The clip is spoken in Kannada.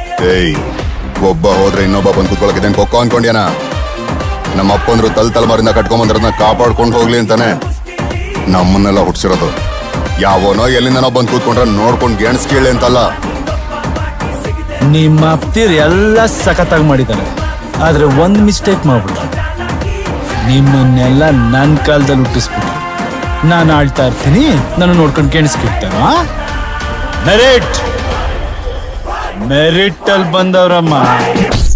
ಏಯ್ ಒಬ್ಬ ಹೋದ್ರೆ ಇನ್ನೊಬ್ಬ ಬಂದು ಕುತ್ಕೊಳಕಿದ್ದೇನೆ ಕೊಕ್ಕೋ ಅನ್ಕೊಂಡ್ಯಾನ ನಮ್ಮ ಅಪ್ಪಂದ್ರು ತಲ್ ತಲೆಮಾರಿಂದ ಕಟ್ಕೊಂಬಂದ್ರನ್ನ ಕಾಪಾಡ್ಕೊಂಡು ಹೋಗ್ಲಿ ಅಂತಾನೆ ನಮ್ಮನ್ನೆಲ್ಲ ಹುಟ್ಸಿರೋದು ಯಾವನೋ ಎಲ್ಲಿಂದನೋ ಬಂದು ಕೂತ್ಕೊಂಡ್ರೆ ನೋಡ್ಕೊಂಡು ಗೆಣಸ್ ಕೀಳಿ ಅಂತಲ್ಲ ನಿಮ್ಮ ಅಪ್ತಿರ್ ಎಲ್ಲ ಸಖತ್ತಾಗಿ ಮಾಡಿದ್ದಾರೆ ಆದ್ರೆ ಒಂದ್ ಮಿಸ್ಟೇಕ್ ಮಾಡ್ಬಿಟ್ಟ ನಿಮ್ಮನ್ನೆಲ್ಲ ನನ್ನ ಕಾಲದಲ್ಲಿ ಹುಟ್ಟಿಸ್ಬಿಟ್ಟು ನಾನು ಆಳ್ತಾ ಇರ್ತೀನಿ ನಾನು ನೋಡ್ಕೊಂಡು ಕೇಳಿಸ್ಕಿರ್ತಾನ ಮೆರಿಟ್ ಮೆರಿಟ್ ಅಲ್ಲಿ ಬಂದವ್ರಮ್ಮ